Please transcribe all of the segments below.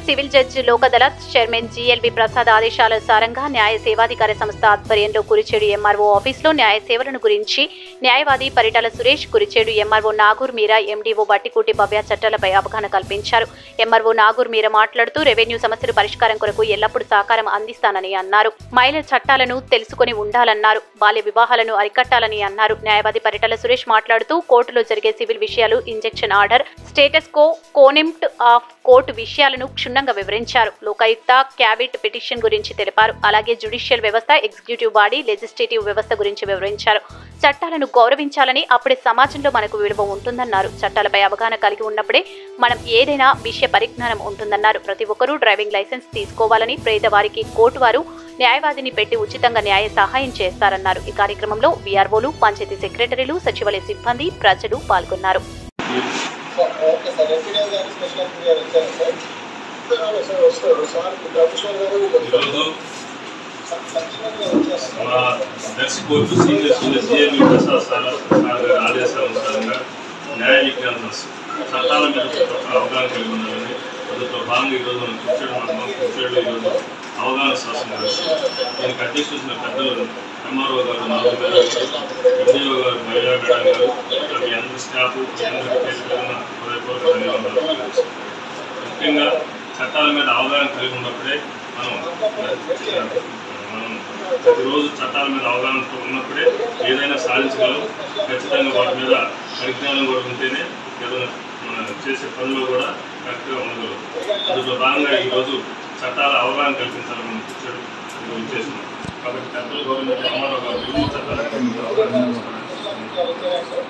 Civil judge Lok Adalat chairman G L V Prasad ఆదేశానుసారంగా న్యాయ సేవాధికార సంస్థ ఆధ్వర్యంలో కురిచేడు ఎంఆర్ఓ ఆఫీసులో న్యాయ సేవలను గురించి న్యాయవాది పరిటాల సురేష్ కురిచేడు ఎంఆర్ఓ నాగూర్ మీరా ఎండీఓ బట్టికూటి భవ్య చట్టాలపై అవగాహన కల్పించారు ఎంఆర్ఓ నాగూర్ మీరా మాట్లాడుతూ రెవెన్యూ సమస్యల పరిష్కారం కొరకు ఎల్లప్పుడూ సహకారం అందిస్తానని అన్నారు మహిళల చట్టాలను తెలుసుకుని ఉండాలన్నారు బాల్య వివాహాలను అరికట్టాలని అన్నారు న్యాయవాది పరిటాల సురేష్ మాట్లాడుతూ కోర్టులో జరిగే సివిల్ విషయాలు injunction order status quo contempt of court విషయాలను క్షుణ్ణంగా వివరించారు లోకాయుక్త క్యాబిట్ పిటిషన్ గురించి తెలిపారు అలాగే జ్యుడిషియల్ వ్యవస్థ ఎగ్జిక్యూటివ్ బాడీ లెజిస్లేటివ్ వ్యవస్థ గురించి వివరించారు చట్టాలను గౌరవించాలని అప్పుడే సమాజంలో మనకు విలువ ఉంటుందన్నారు చట్టాలపై అవగాహన కలిగి ఉన్నప్పుడే మనం ఏదైనా విషయ పరిజ్ఞానం ఉంటుందన్నారు ప్రతి ఒక్కరూ డ్రైవింగ్ లైసెన్స్ తీసుకోవాలని పేదవారికి కోర్టు వారు న్యాయవాదిని పెట్టి ఉచితంగా న్యాయ సహాయం చేస్తారన్నారు ఈ కార్యక్రమంలో వీఆర్ఓలు పంచాయతీ సెక్రటరీలు సచివాలయ సిబ్బంది ప్రజలు పాల్గొన్నారు సార్ ఓకే సార్ ఎంపీడీ గారు స్పెషల్ ఎంపీ గారు వచ్చారు సార్ సార్ వస్తారు సార్ ప్రొఫెసర్ గారు ఈరోజు ఖచ్చితంగా వచ్చేస్తారు మన Darsi court senior senior CLV Prasad sir sir గారి ఆదేశానుసారంగా న్యాయ విజ్ఞాన చట్టాల మీద ఒక అవగాహన కలిగి ఉండాలని అందులో భాగంగా ఈరోజు మనం కూర్చోడు మండలం కూర్చోడు ఈరోజు అవగాహన శాసనం గారు దీనికి అధ్యక్షులు పెద్దలు ఎంఆర్ఓ గారు నాలుగు గారు ఎండిఓ గారు భైరా మేడం గారు ఇంకా మీ అందరి స్టాఫ్ మీ అందరి పేరు పేరున హృదయపూర్వక ధన్యవాదాలు ముఖ్యంగా చట్టాల మీద అవగాహన కలిగి ఉన్నప్పుడే మనం మనం ప్రతిరోజు చట్టాల మీద అవగాహన ఉన్నప్పుడే ఏదైనా సాధించగలం ఖచ్చితంగా వాటి మీద పరిజ్ఞానం కూడా ఉంటేనే ఏదైనా మన చేసే పనిలో కూడా కరెక్ట్గా ఉండగలం అందులో భాగంగా ఈరోజు చట్టాల అవగాహన కల్పించాలని మనం కూర్చోడు ఈరోజు చేస్తున్నాం కాబట్టి పెద్దలు గవర్నమెంట్ అమరావు గారు వివిధ చట్టాల మీద అవగాహన కల్పిస్తున్నారు.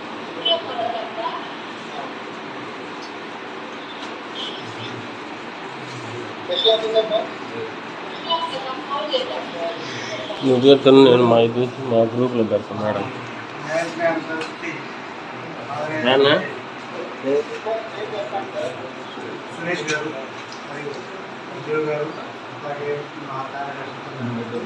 స్పెషల్ ఎంపీ గారు నువ్వు చేస్తాను నేను మా ఇది మా గ్రూప్లో పెడతాను మేడం నాన్న సురేష్ గారు మరియు ఉద్యోగ గారు అలాగే మా కార్యదర్శి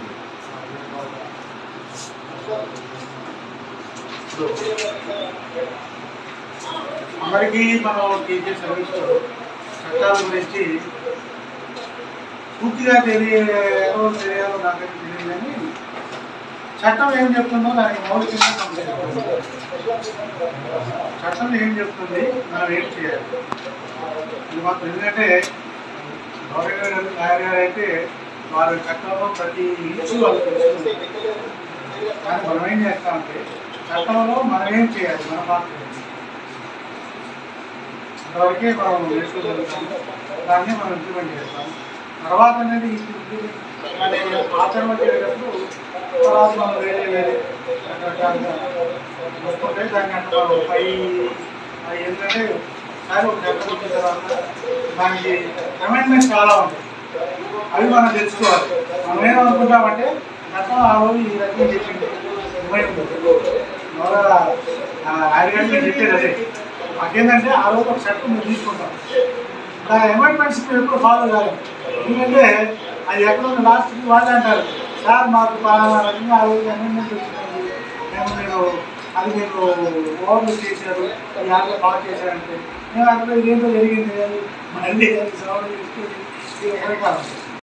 అందరికీ మనం టీచర్ సర్వీస్ చట్టాల గురించి పూర్తిగా తెలియ ఎవరు తెలియాలో నాకైతే తెలియదు కానీ చట్టం ఏం చెప్తుందో దానికి మౌలికంగా మనం తెలుసుకోవాలి. చట్టం ఏం చెప్తుంది మనం ఏం చేయాలి ఇది మాకు ఎందుకంటే గౌరవ గారు లాయర్ గారు అయితే వారి చట్టంలో ప్రతి ఇష్యూ వాళ్ళకి తెలుస్తుంది కానీ మనం ఏం చేస్తామంటే చట్టంలో మనం ఏం చేయాలి మన పాత్ర ఏంటి? అంతవరకే మనం నేర్చుకోగలుగుతాం దాన్ని మనం ఇంప్లిమెంట్ చేస్తాం తర్వాత అనేది ఇంప్లిమెంట్ అనేది ఆచరణ చేసేటప్పుడు తర్వాత మనం వేరే వేరే రకరకాలుగా వస్తుంటే దాన్ని అంటే మనం పై అది ఏంటంటే సార్ ఒక చట్టం వచ్చిన తర్వాత దానికి అమెండ్మెంట్స్ చాలా ఉంటాయి అవి మనం తెచ్చుకోవాలి మనం ఏమనుకుంటామంటే చట్టం ఆ రోజు ఈ రకంగా చెప్పింది ఆయన చెప్పేది అదే మాకేంటంటే ఆ రోజు ఒక చట్టం మేము తీసుకుంటాం దాని అమెండ్మెంట్స్ మేము ఎప్పుడు ఫాలో కాలేదు ఎందుకంటే అది ఎక్కడ ఉంది లాస్ట్కి వాళ్ళే అంటారు సార్ మాకు పలానా రకంగా ఆ రోజు అమెండ్మెంట్ వచ్చింది మేము మీరు అది మీరు ఓవర్లు చేశారు ఈ ఆటలు బాగా చేశారంటే మేము అక్కడ ఇదేంటో జరిగింది మళ్ళీ సవాళ్ళు తీసుకొని ఇది రకరకాలు